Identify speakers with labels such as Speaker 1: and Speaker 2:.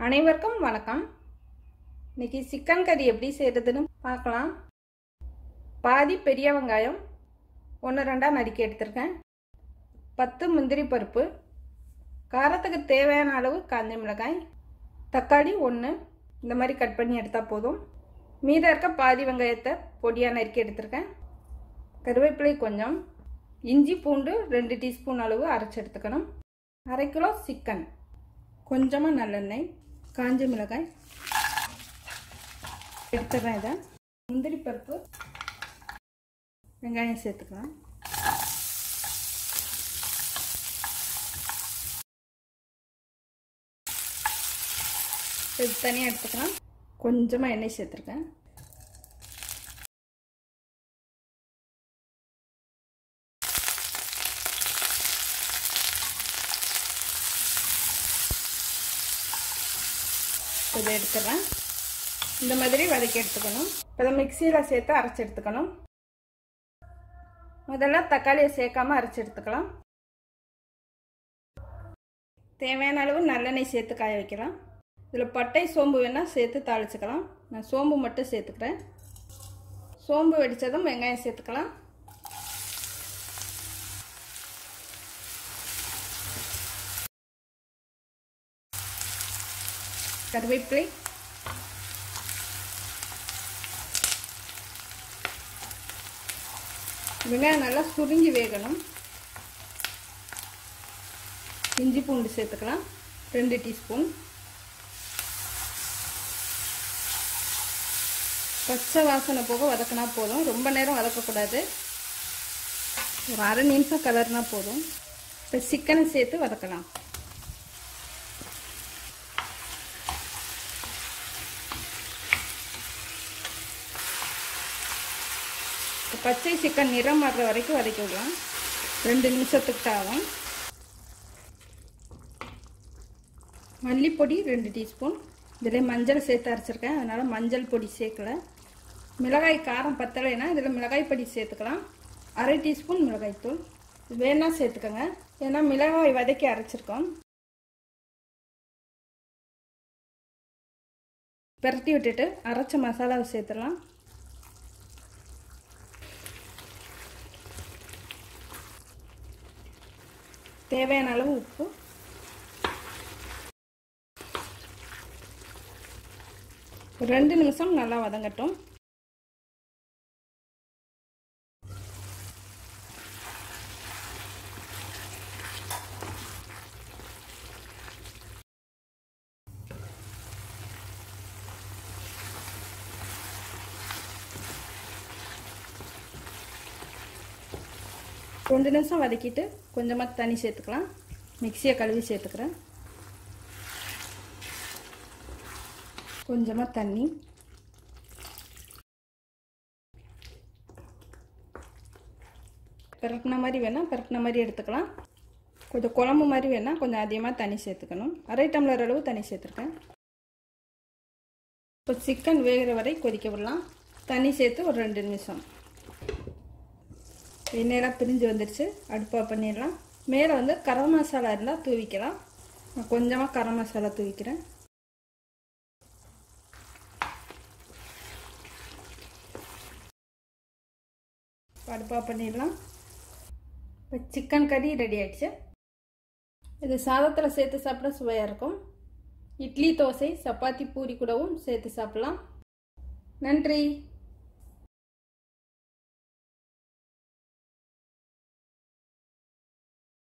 Speaker 1: அனைவருக்கும் வணக்கம் இன்னைக்கு சிக்கன் கறி எப்படி செய்கிறதுன்னு பார்க்கலாம் பாதி பெரிய வெங்காயம் ஒன்று ரெண்டாக நறுக்கி எடுத்திருக்கேன் பத்து முந்திரி பருப்பு காரத்துக்கு தேவையான அளவு காஞ்ச மிளகாய் தக்காளி ஒன்று இந்த மாதிரி கட் பண்ணி எடுத்தால் போதும் மீதம் இருக்க பாதி வெங்காயத்தை பொடியாக நறுக்கி எடுத்திருக்கேன் கருவேப்பிலை கொஞ்சம் இஞ்சி பூண்டு ரெண்டு டீஸ்பூன் அளவு அரைச்சி எடுத்துக்கணும் அரை கிலோ சிக்கன் கொஞ்சமாக நல்லெண்ணெய் காஞ்ச மிளகாய் எடுத்துடுறேன் இதை முந்திரி பருப்பு வெங்காயம் சேர்த்துக்கலாம் இது தனியாக எடுத்துக்கலாம் கொஞ்சமாக எண்ணெய் சேர்த்துருக்கேன் இதை எடுத்துடுறேன் இந்த மாதிரி வதக்கி எடுத்துக்கணும் இப்போ இதை மிக்சியில் சேர்த்து அரைச்சி எடுத்துக்கணும் முதல்ல தக்காளியை சேர்க்காம அரைச்சி எடுத்துக்கலாம் தேவையான அளவு நல்லெண்ணெய் சேர்த்து காய வைக்கலாம் இதில் பட்டை சோம்பு வேணால் சேர்த்து தாளிச்சுக்கலாம் நான் சோம்பு மட்டும் சேர்த்துக்கிறேன் சோம்பு வெடித்ததும் வெங்காயம் சேர்த்துக்கலாம் கருவேப்பிலை வெங்காயம் நல்லா சுருங்கி வேகணும் இஞ்சி பூண்டு சேர்த்துக்கலாம் ரெண்டு டீஸ்பூன் பச்சை வாசனை போக வதக்கினா போதும் ரொம்ப நேரம் வதக்கக்கூடாது ஒரு அரை நிமிஷம் கலர்னா போதும் இப்போ சிக்கனை சேர்த்து வதக்கலாம் பச்சை சிக்கன் நிறம் மாறுற வரைக்கும் வதக்கி விடலாம் ரெண்டு நிமிஷத்துக்கு ஆகும் மல்லிப்பொடி ரெண்டு டீஸ்பூன் இதில் மஞ்சள் சேர்த்து அரைச்சிருக்கேன் அதனால் மஞ்சள் பொடி சேர்க்கலை மிளகாய் காரம் பத்தலைன்னா இதில் மிளகாய் பொடி சேர்த்துக்கலாம் அரை டீஸ்பூன் மிளகாய்த்தூள் வேணா சேர்த்துக்கோங்க ஏன்னா மிளகாய் வதக்கி அரைச்சிருக்கோம் பெரட்டி விட்டுட்டு அரைச்ச மசாலாவை சேர்த்துடலாம் தேவையான அளவு உப்பு ரெண்டு நிமிஷம் நல்லா வதங்கட்டும் ரெண்டு நிமிஷம் வதக்கிட்டு கொஞ்சமாக தண்ணி சேர்த்துக்கலாம் மிக்சியை கழுவி சேர்த்துக்கிறேன் கொஞ்சமாக தண்ணி பெரட்டின மாதிரி வேணால் பெரட்டின மாதிரி எடுத்துக்கலாம் கொஞ்சம் குழம்பு மாதிரி வேணால் கொஞ்சம் அதிகமாக தண்ணி சேர்த்துக்கணும் அரை டம்ளர் அளவு தண்ணி சேர்த்துருக்கேன் இப்போ சிக்கன் வேகிற வரை கொதிக்க விடலாம் தண்ணி சேர்த்து ஒரு ரெண்டு நிமிஷம் எண்ணெயெல்லாம் பிரிஞ்சு வந்துடுச்சு அடுப்பாக பண்ணிடலாம் மேலே வந்து கரம் மசாலா இருந்தால் தூவிக்கலாம் நான் கொஞ்சமாக கரம் மசாலா தூவிக்கிறேன் அடுப்பாக பண்ணிடலாம் இப்போ சிக்கன் கறி ரெடி ஆயிடுச்சு இது சாதத்தில் சேர்த்து சாப்பிட சுவையாக இருக்கும் இட்லி தோசை சப்பாத்தி பூரி கூடவும் சேர்த்து சாப்பிட்லாம் நன்றி